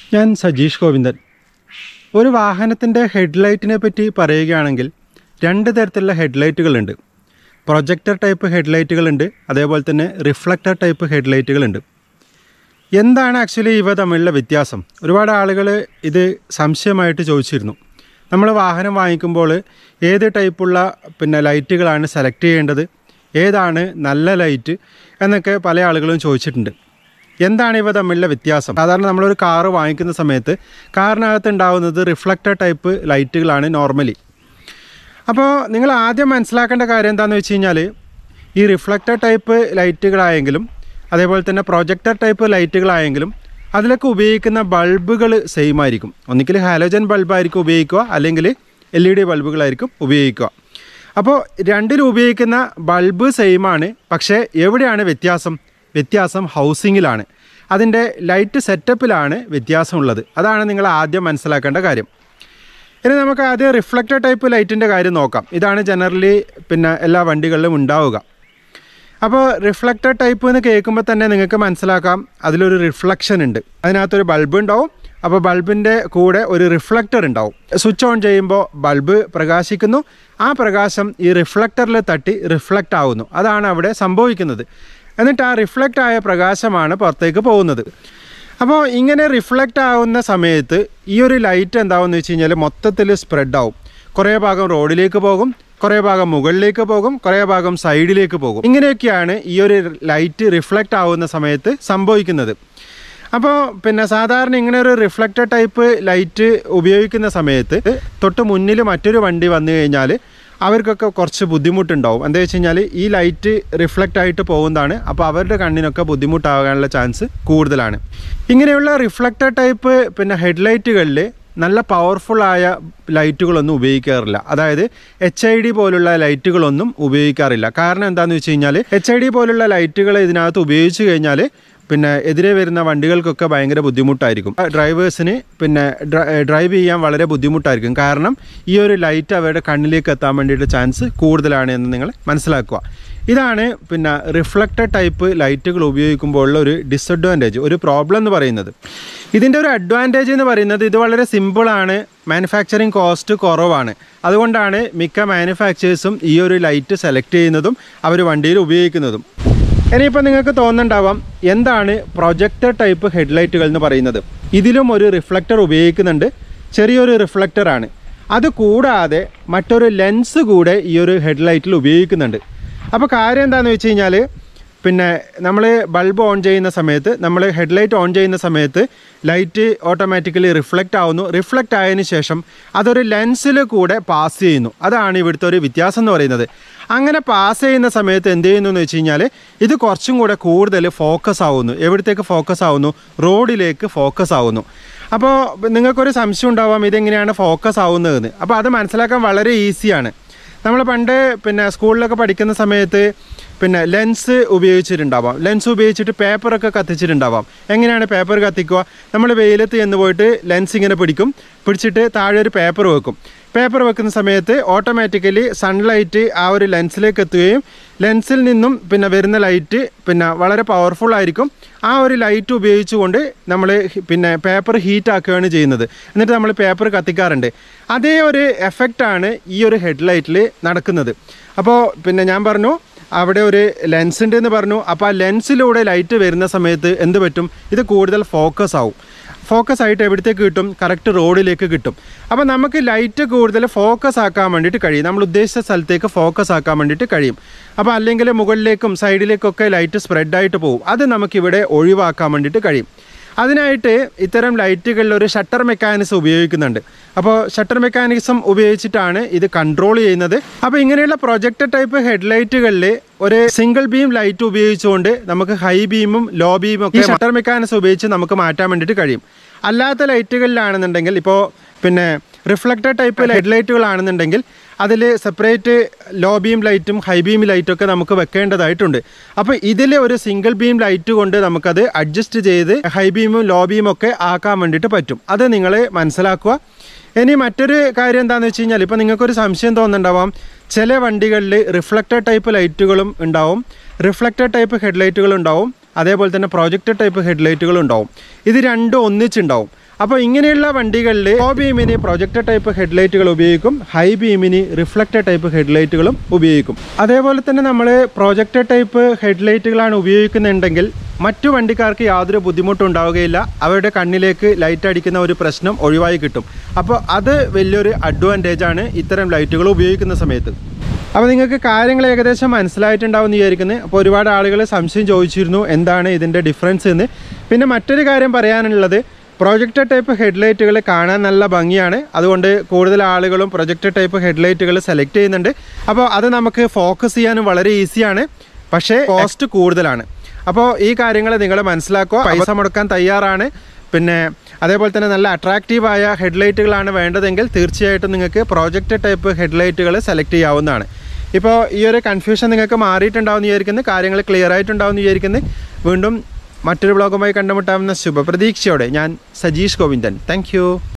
ഞാൻ സജീഷ് ഗോവിന്ദൻ ഒരു വാഹനത്തിൻ്റെ ഹെഡ്ലൈറ്റിനെ പറ്റി പറയുകയാണെങ്കിൽ രണ്ട് തരത്തിലുള്ള ഹെഡ്ലൈറ്റുകളുണ്ട് പ്രൊജക്ടർ ടൈപ്പ് ഹെഡ്ലൈറ്റുകളുണ്ട് അതേപോലെ തന്നെ റിഫ്ലക്ടർ ടൈപ്പ് ഹെഡ്ലൈറ്റുകളുണ്ട് എന്താണ് ആക്ച്വലി ഇവ തമ്മിലുള്ള വ്യത്യാസം ഒരുപാട് ആളുകൾ ഇത് സംശയമായിട്ട് ചോദിച്ചിരുന്നു നമ്മൾ വാഹനം വാങ്ങിക്കുമ്പോൾ ഏത് ടൈപ്പുള്ള പിന്നെ ലൈറ്റുകളാണ് സെലക്ട് ചെയ്യേണ്ടത് ഏതാണ് നല്ല ലൈറ്റ് എന്നൊക്കെ പല ആളുകളും ചോദിച്ചിട്ടുണ്ട് എന്താണ് ഇവ തമ്മിലുള്ള വ്യത്യാസം സാധാരണ നമ്മളൊരു കാറ് വാങ്ങിക്കുന്ന സമയത്ത് കാറിനകത്ത് ഉണ്ടാവുന്നത് റിഫ്ലക്റ്റർ ടൈപ്പ് ലൈറ്റുകളാണ് നോർമലി അപ്പോൾ നിങ്ങൾ ആദ്യം മനസ്സിലാക്കേണ്ട കാര്യം എന്താണെന്ന് വെച്ച് കഴിഞ്ഞാൽ ഈ റിഫ്ലക്റ്റർ ടൈപ്പ് ലൈറ്റുകളായെങ്കിലും അതേപോലെ തന്നെ പ്രൊജക്ടർ ടൈപ്പ് ലൈറ്റുകളായെങ്കിലും അതിലൊക്കെ ഉപയോഗിക്കുന്ന ബൾബുകൾ സെയിം ആയിരിക്കും ഒന്നുകിൽ ഹാലോജൻ ബൾബായിരിക്കും ഉപയോഗിക്കുക അല്ലെങ്കിൽ എൽ ഇ ഡി ബൾബുകളായിരിക്കും ഉപയോഗിക്കുക അപ്പോൾ രണ്ടിലും ഉപയോഗിക്കുന്ന ബൾബ് സെയിം ആണ് പക്ഷേ എവിടെയാണ് വ്യത്യാസം വ്യത്യാസം ഹൗസിങ്ങിലാണ് അതിൻ്റെ ലൈറ്റ് സെറ്റപ്പിലാണ് വ്യത്യാസമുള്ളത് അതാണ് നിങ്ങൾ ആദ്യം മനസ്സിലാക്കേണ്ട കാര്യം ഇനി നമുക്ക് ആദ്യം റിഫ്ലക്റ്റർ ടൈപ്പ് ലൈറ്റിൻ്റെ കാര്യം നോക്കാം ഇതാണ് ജനറലി പിന്നെ എല്ലാ വണ്ടികളിലും ഉണ്ടാവുക അപ്പോൾ റിഫ്ലക്റ്റർ ടൈപ്പ് എന്ന് കേൾക്കുമ്പോൾ തന്നെ നിങ്ങൾക്ക് മനസ്സിലാക്കാം അതിലൊരു റിഫ്ലക്ഷൻ ഉണ്ട് അതിനകത്തൊരു ബൾബ് ഉണ്ടാവും അപ്പോൾ ബൾബിൻ്റെ കൂടെ ഒരു റിഫ്ലക്റ്റർ ഉണ്ടാവും സ്വിച്ച് ഓൺ ചെയ്യുമ്പോൾ ബൾബ് പ്രകാശിക്കുന്നു ആ പ്രകാശം ഈ റിഫ്ലക്റ്ററിൽ തട്ടി റിഫ്ലക്റ്റ് ആവുന്നു അതാണ് അവിടെ സംഭവിക്കുന്നത് എന്നിട്ട് ആ റിഫ്ലക്റ്റ് ആയ പ്രകാശമാണ് പുറത്തേക്ക് പോകുന്നത് അപ്പോൾ ഇങ്ങനെ റിഫ്ലക്റ്റ് ആവുന്ന സമയത്ത് ഈ ഒരു ലൈറ്റ് എന്താവുമെന്ന് വെച്ച് കഴിഞ്ഞാൽ മൊത്തത്തിൽ സ്പ്രെഡ് ആവും കുറേ ഭാഗം റോഡിലേക്ക് പോകും കുറേ ഭാഗം മുകളിലേക്ക് പോകും കുറേ ഭാഗം സൈഡിലേക്ക് പോകും ഇങ്ങനെയൊക്കെയാണ് ഈ ഒരു ലൈറ്റ് റിഫ്ലക്റ്റ് ആവുന്ന സമയത്ത് സംഭവിക്കുന്നത് അപ്പോൾ പിന്നെ സാധാരണ ഇങ്ങനെ ഒരു റിഫ്ലക്റ്റർ ടൈപ്പ് ലൈറ്റ് ഉപയോഗിക്കുന്ന സമയത്ത് തൊട്ട് മുന്നിൽ മറ്റൊരു വണ്ടി വന്നു കഴിഞ്ഞാൽ അവർക്കൊക്കെ കുറച്ച് ബുദ്ധിമുട്ടുണ്ടാവും എന്താ വെച്ച് കഴിഞ്ഞാൽ ഈ ലൈറ്റ് റിഫ്ലക്റ്റ് ആയിട്ട് പോകുന്നതാണ് അപ്പോൾ അവരുടെ കണ്ണിനൊക്കെ ബുദ്ധിമുട്ടാകാനുള്ള ചാൻസ് കൂടുതലാണ് ഇങ്ങനെയുള്ള റിഫ്ലക്റ്റർ ടൈപ്പ് പിന്നെ ഹെഡ്ലൈറ്റുകളിൽ നല്ല പവർഫുള്ളായ ലൈറ്റുകളൊന്നും ഉപയോഗിക്കാറില്ല അതായത് എച്ച് ഐ ഡി പോലുള്ള ലൈറ്റുകളൊന്നും ഉപയോഗിക്കാറില്ല കാരണം എന്താണെന്ന് വെച്ച് കഴിഞ്ഞാൽ എച്ച് ഐ ഡി പോലുള്ള ലൈറ്റുകൾ ഇതിനകത്ത് ഉപയോഗിച്ച് കഴിഞ്ഞാൽ പിന്നെ എതിരെ വരുന്ന വണ്ടികൾക്കൊക്കെ ഭയങ്കര ബുദ്ധിമുട്ടായിരിക്കും ഡ്രൈവേഴ്സിന് പിന്നെ ഡ്രൈവ് ചെയ്യാൻ വളരെ ബുദ്ധിമുട്ടായിരിക്കും കാരണം ഈ ഒരു ലൈറ്റ് അവരുടെ കണ്ണിലേക്ക് എത്താൻ വേണ്ടിയിട്ട് ചാൻസ് കൂടുതലാണ് എന്ന് നിങ്ങൾ മനസ്സിലാക്കുക ഇതാണ് പിന്നെ റിഫ്ലക്റ്റർ ടൈപ്പ് ലൈറ്റുകൾ ഉപയോഗിക്കുമ്പോഴുള്ള ഒരു ഡിസഡ്വാൻറ്റേജ് ഒരു പ്രോബ്ലം എന്ന് പറയുന്നത് ഇതിൻ്റെ ഒരു അഡ്വാൻറ്റേജ് എന്ന് പറയുന്നത് ഇത് വളരെ സിമ്പിളാണ് മാനുഫാക്ചറിങ് കോസ്റ്റ് കുറവാണ് അതുകൊണ്ടാണ് മിക്ക മാനുഫാക്ചേഴ്സും ഈ ഒരു ലൈറ്റ് സെലക്ട് ചെയ്യുന്നതും അവർ വണ്ടിയിൽ ഉപയോഗിക്കുന്നതും ഇനിയിപ്പോൾ നിങ്ങൾക്ക് തോന്നുന്നുണ്ടാവാം എന്താണ് പ്രൊജക്ടർ ടൈപ്പ് ഹെഡ്ലൈറ്റുകൾ എന്ന് പറയുന്നത് ഇതിലും ഒരു റിഫ്ലക്ടർ ഉപയോഗിക്കുന്നുണ്ട് ചെറിയൊരു റിഫ്ലക്ടറാണ് അത് കൂടാതെ മറ്റൊരു ലെൻസ് കൂടെ ഈ ഒരു ഹെഡ്ലൈറ്റിൽ ഉപയോഗിക്കുന്നുണ്ട് അപ്പോൾ കാര്യം എന്താണെന്ന് വെച്ച് കഴിഞ്ഞാൽ പിന്നെ നമ്മൾ ബൾബ് ഓൺ ചെയ്യുന്ന സമയത്ത് നമ്മൾ ഹെഡ്ലൈറ്റ് ഓൺ ചെയ്യുന്ന സമയത്ത് ലൈറ്റ് ഓട്ടോമാറ്റിക്കലി റിഫ്ലക്റ്റ് ആവുന്നു റിഫ്ലക്റ്റ് ആയതിനു ശേഷം അതൊരു ലെൻസിൽ കൂടെ പാസ് ചെയ്യുന്നു അതാണ് ഇവിടുത്തെ ഒരു വ്യത്യാസം എന്ന് പറയുന്നത് അങ്ങനെ പാസ് ചെയ്യുന്ന സമയത്ത് എന്ത് ചെയ്യുന്നു എന്ന് വെച്ച് കഴിഞ്ഞാൽ ഇത് കുറച്ചും കൂടെ കൂടുതൽ ഫോക്കസ് ആവുന്നു എവിടത്തേക്ക് ഫോക്കസ് ആവുന്നു റോഡിലേക്ക് ഫോക്കസ് ആവുന്നു അപ്പോൾ നിങ്ങൾക്കൊരു സംശയം ഉണ്ടാവാം ഇതെങ്ങനെയാണ് ഫോക്കസ് ആവുന്നതെന്ന് അപ്പോൾ അത് മനസ്സിലാക്കാൻ വളരെ ഈസിയാണ് നമ്മൾ പണ്ട് പിന്നെ സ്കൂളിലൊക്കെ പഠിക്കുന്ന സമയത്ത് പിന്നെ ലെൻസ് ഉപയോഗിച്ചിട്ടുണ്ടാവാം ലെൻസ് ഉപയോഗിച്ചിട്ട് പേപ്പറൊക്കെ കത്തിച്ചിട്ടുണ്ടാവാം എങ്ങനെയാണ് പേപ്പർ കത്തിക്കുക നമ്മൾ വെയിലത്ത് ചെന്ന് പോയിട്ട് ലെൻസ് ഇങ്ങനെ പിടിക്കും പിടിച്ചിട്ട് താഴെ ഒരു പേപ്പർ വെക്കും പേപ്പർ വെക്കുന്ന സമയത്ത് ഓട്ടോമാറ്റിക്കലി സൺലൈറ്റ് ആ ഒരു ലെൻസിലേക്ക് എത്തുകയും ലെൻസിൽ നിന്നും പിന്നെ വരുന്ന ലൈറ്റ് പിന്നെ വളരെ പവർഫുൾ ആയിരിക്കും ആ ഒരു ലൈറ്റ് ഉപയോഗിച്ചുകൊണ്ട് നമ്മൾ പിന്നെ പേപ്പർ ഹീറ്റ് ആക്കുകയാണ് ചെയ്യുന്നത് എന്നിട്ട് നമ്മൾ പേപ്പർ കത്തിക്കാറുണ്ട് അതേ ഒരു എഫക്റ്റാണ് ഈ ഒരു ഹെഡ്ലൈറ്റിൽ നടക്കുന്നത് അപ്പോൾ പിന്നെ ഞാൻ പറഞ്ഞു അവിടെ ഒരു ലെൻസ് ഉണ്ട് എന്ന് പറഞ്ഞു അപ്പോൾ ആ ലെൻസിലൂടെ ലൈറ്റ് വരുന്ന സമയത്ത് എന്ത് പറ്റും ഇത് കൂടുതൽ ഫോക്കസ് ആവും ഫോക്കസ് ആയിട്ട് എവിടത്തേക്ക് കിട്ടും കറക്റ്റ് റോഡിലേക്ക് കിട്ടും അപ്പോൾ നമുക്ക് ലൈറ്റ് കൂടുതൽ ഫോക്കസ് ആക്കാൻ വേണ്ടിയിട്ട് കഴിയും നമ്മൾ ഉദ്ദേശിച്ച സ്ഥലത്തേക്ക് ഫോക്കസ് ആക്കാൻ വേണ്ടിയിട്ട് കഴിയും അപ്പോൾ അല്ലെങ്കിൽ മുകളിലേക്കും സൈഡിലേക്കൊക്കെ ലൈറ്റ് സ്പ്രെഡായിട്ട് പോകും അത് നമുക്കിവിടെ ഒഴിവാക്കാൻ വേണ്ടിയിട്ട് കഴിയും അതിനായിട്ട് ഇത്തരം ലൈറ്റുകളിൽ ഒരു ഷട്ടർ മെക്കാനിസം ഉപയോഗിക്കുന്നുണ്ട് അപ്പോൾ ഷട്ടർ മെക്കാനിസം ഉപയോഗിച്ചിട്ടാണ് ഇത് കൺട്രോൾ ചെയ്യുന്നത് അപ്പോൾ ഇങ്ങനെയുള്ള പ്രൊജക്ടർ ടൈപ്പ് ഹെഡ്ലൈറ്റുകളിൽ ഒരു സിംഗിൾ ബീം ലൈറ്റ് ഉപയോഗിച്ചുകൊണ്ട് നമുക്ക് ഹൈ ബീമും ലോ ബീമും ഒക്കെ ഷട്ടർ മെക്കാനിസം ഉപയോഗിച്ച് നമുക്ക് മാറ്റാൻ വേണ്ടിയിട്ട് കഴിയും അല്ലാത്ത ലൈറ്റുകളിലാണെന്നുണ്ടെങ്കിൽ ഇപ്പോൾ പിന്നെ റിഫ്ലക്റ്റർ ടൈപ്പ് ഹെഡ്ലൈറ്റുകളാണെന്നുണ്ടെങ്കിൽ അതിൽ സെപ്പറേറ്റ് ലോ ബീം ലൈറ്റും ഹൈ ബീം ലൈറ്റും ഒക്കെ നമുക്ക് വെക്കേണ്ടതായിട്ടുണ്ട് അപ്പോൾ ഇതിൽ ഒരു സിംഗിൾ ബീം ലൈറ്റ് കൊണ്ട് നമുക്കത് അഡ്ജസ്റ്റ് ചെയ്ത് ഹൈ ബീമും ലോ ബീമും ഒക്കെ ആക്കാൻ വേണ്ടിയിട്ട് പറ്റും അത് നിങ്ങൾ മനസ്സിലാക്കുക ഇനി മറ്റൊരു കാര്യം എന്താണെന്ന് വെച്ച് കഴിഞ്ഞാൽ ഇപ്പോൾ നിങ്ങൾക്കൊരു സംശയം തോന്നുന്നുണ്ടാവാം ചില വണ്ടികളിൽ റിഫ്ലക്റ്റർ ടൈപ്പ് ലൈറ്റുകളും ഉണ്ടാവും റിഫ്ലക്റ്റർ ടൈപ്പ് ഹെഡ്ലൈറ്റുകളും ഉണ്ടാവും അതേപോലെ തന്നെ പ്രൊജക്ടർ ടൈപ്പ് ഹെഡ്ലൈറ്റുകളും ഉണ്ടാവും ഇത് രണ്ടും ഒന്നിച്ചുണ്ടാവും അപ്പോൾ ഇങ്ങനെയുള്ള വണ്ടികളിൽ ലോ ബീമിന് പ്രൊജക്ടർ ടൈപ്പ് ഹെഡ്ലൈറ്റുകൾ ഉപയോഗിക്കും ഹൈ ബീമിന് റിഫ്ലക്റ്റർ ടൈപ്പ് ഹെഡ്ലൈറ്റുകളും ഉപയോഗിക്കും അതേപോലെ തന്നെ നമ്മൾ പ്രൊജക്ടർ ടൈപ്പ് ഹെഡ്ലൈറ്റുകളാണ് ഉപയോഗിക്കുന്നുണ്ടെങ്കിൽ മറ്റു വണ്ടിക്കാർക്ക് യാതൊരു ബുദ്ധിമുട്ടും ഉണ്ടാവുകയില്ല അവരുടെ കണ്ണിലേക്ക് ലൈറ്റ് അടിക്കുന്ന ഒരു പ്രശ്നം ഒഴിവായി കിട്ടും അപ്പോൾ അത് വലിയൊരു അഡ്വാൻറ്റേജ് ആണ് ഇത്തരം ലൈറ്റുകൾ ഉപയോഗിക്കുന്ന സമയത്ത് അപ്പോൾ നിങ്ങൾക്ക് കാര്യങ്ങൾ ഏകദേശം മനസ്സിലായിട്ടുണ്ടാവും എന്ന് വിചാരിക്കുന്നത് അപ്പോൾ ഒരുപാട് ആളുകൾ സംശയം ചോദിച്ചിരുന്നു എന്താണ് ഇതിൻ്റെ ഡിഫറൻസ് എന്ന് പിന്നെ മറ്റൊരു കാര്യം പറയാനുള്ളത് പ്രൊജക്ടർ ടൈപ്പ് ഹെഡ്ലൈറ്റുകൾ കാണാൻ നല്ല ഭംഗിയാണ് അതുകൊണ്ട് കൂടുതൽ ആളുകളും പ്രൊജക്ടർ ടൈപ്പ് ഹെഡ്ലൈറ്റുകൾ സെലക്ട് ചെയ്യുന്നുണ്ട് അപ്പോൾ അത് നമുക്ക് ഫോക്കസ് ചെയ്യാനും വളരെ ഈസിയാണ് പക്ഷേ കോസ്റ്റ് കൂടുതലാണ് അപ്പോൾ ഈ കാര്യങ്ങൾ നിങ്ങൾ മനസ്സിലാക്കുക പൈസ മുടക്കാൻ തയ്യാറാണ് പിന്നെ അതേപോലെ തന്നെ നല്ല അട്രാക്റ്റീവായ ഹെഡ്ലൈറ്റുകളാണ് വേണ്ടതെങ്കിൽ തീർച്ചയായിട്ടും നിങ്ങൾക്ക് പ്രോജക്റ്റ് ടൈപ്പ് ഹെഡ്ലൈറ്റുകൾ സെലക്ട് ചെയ്യാവുന്നതാണ് ഇപ്പോൾ ഈ ഒരു കൺഫ്യൂഷൻ നിങ്ങൾക്ക് മാറിയിട്ടുണ്ടാവും എന്ന് വിചാരിക്കുന്നു കാര്യങ്ങൾ ക്ലിയർ ആയിട്ടുണ്ടാവും എന്ന് വിചാരിക്കുന്നു വീണ്ടും മറ്റൊരു ബ്ലോഗുമായി കണ്ടുമുട്ടാവുന്ന ശുഭപ്രതീക്ഷയോടെ ഞാൻ സജീഷ് ഗോവിന്ദൻ താങ്ക്